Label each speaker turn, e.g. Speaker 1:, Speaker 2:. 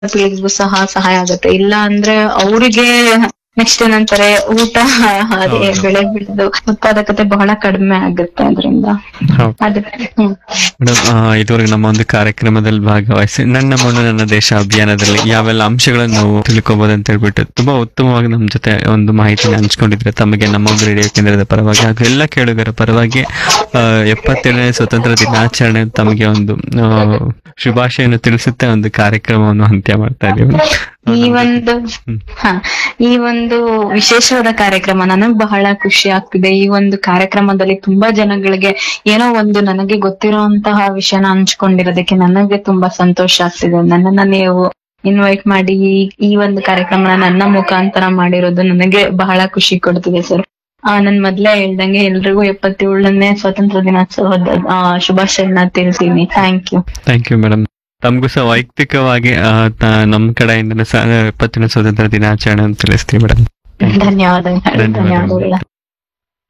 Speaker 1: ಪೀಳಿಗೆಗೂ ಸಹ ಸಹಾಯ ಆಗುತ್ತೆ ಇಲ್ಲ ಅಂದ್ರೆ ಅವರಿಗೆ ನೆಕ್ಸ್ಟ್ ಏನಂತಾರೆ ಊಟ ಅದೇ
Speaker 2: ಹೌದು.
Speaker 1: ಬೆಳೆ ಬೆಳೆದು ಉತ್ಪಾದಕತೆ ಬಹಳ ಕಡಿಮೆ ಆಗುತ್ತೆ ಅದರಿಂದ
Speaker 2: ಹೌದು.
Speaker 1: ಅದಕ್ಕೆ ಹ್ಮ್
Speaker 2: ಮೇಡಮ್ ಆ, ಇದುವರೆಗೆ ನಮ್ಮ ಒಂದು ಕಾರ್ಯಕ್ರಮದಲ್ಲಿ ಭಾಗವಹಿಸಿ ನನ್ನ ಮಣ್ಣು ನನ್ನ ದೇಶ ಅಭಿಯಾನದಲ್ಲಿ ಯಾವೆಲ್ಲ ಅಂಶಗಳನ್ನು ನಾವು ತಿಳ್ಕೊಬಹುದು ಅಂತ ಹೇಳ್ಬಿಟ್ಟು ತುಂಬಾ ಉತ್ತಮವಾಗಿ ನಮ್ಮ ಜೊತೆ ಒಂದು ಮಾಹಿತಿನ ಹಂಚ್ಕೊಂಡಿದ್ರೆ ತಮಗೆ ನಮ್ಮ ಒಂದು ರೇಡಿಯೋ ಕೇಂದ್ರದ ಪರವಾಗಿ ಹಾಗೂ ಎಲ್ಲ ಕೇಳುಗರ ಪರವಾಗಿ ಆ, ಎಪ್ಪತ್ತೇಳನೇ ಸ್ವತಂತ್ರ ದಿನಾಚರಣೆ ತಮಗೆ ಒಂದು ಆ, ಶುಭಾಶಯನ್ನು ತಿಳಿಸುತ್ತೆ ಒಂದು ಕಾರ್ಯಕ್ರಮವನ್ನು ಅಂತ್ಯ ಮಾಡ್ತಾ ಇದ್ದೀವಿ
Speaker 1: ಈ ಒಂದು
Speaker 2: ಹ್ಮ್.
Speaker 1: ಹ ಈ ಒಂದು ವಿಶೇಷವಾದ ಕಾರ್ಯಕ್ರಮ ನನಗ್ ಬಹಳ ಖುಷಿ ಆಗ್ತಿದೆ ಈ ಒಂದು ಕಾರ್ಯಕ್ರಮದಲ್ಲಿ ತುಂಬಾ ಜನಗಳಿಗೆ ಏನೋ ಒಂದು ನನಗೆ ಗೊತ್ತಿರುವಂತಹ ವಿಷಯನ ಹಂಚ್ಕೊಂಡಿರೋದಕ್ಕೆ ನನಗೆ ತುಂಬಾ ಸಂತೋಷ ಆಗ್ತಿದೆ ನನ್ನನ್ನ ನೀವು ಇನ್ವೈಟ್ ಮಾಡಿ ಈ- ಈ ಒಂದು ಕಾರ್ಯಕ್ರಮನ ನನ್ನ ಮುಖಾಂತರ ಮಾಡಿರೋದು ನನಗೆ ಬಹಳ ಖುಷಿ ಕೊಡ್ತಿದೆ ಸರ್ ಆ ನನ್ ಮೊದ್ಲೇ ಹೇಳ್ದಂಗೆ ಎಲ್ರಿಗೂ ಎಪ್ಪತ್ತೇಳನೇ ಸ್ವಾತಂತ್ರ್ಯ ದಿನೋತ್ಸವದ ಆ, ಶುಭಾಶಯನ ತಿಳಿಸ್ತೀನಿ thank you
Speaker 2: thank you madam ತಮಗೂ ಸಹ ವೈಯಕ್ತಿಕವಾಗಿ ಆ, ತ- ನಮ್ಮ ಕಡೆಯಿಂದ ಎಪ್ಪತ್ತನೇ ಸ್ವಾತಂತ್ರ್ಯ ದಿನಾಚರಣೆ ಅಂತ ತಿಳಿಸ್ತೀವಿ ಮೇಡಮ್
Speaker 1: ಧನ್ಯವಾದಗಳು
Speaker 2: ಧನ್ಯವಾದಗಳು.
Speaker 1: ಧನ್ಯವಾದಗಳು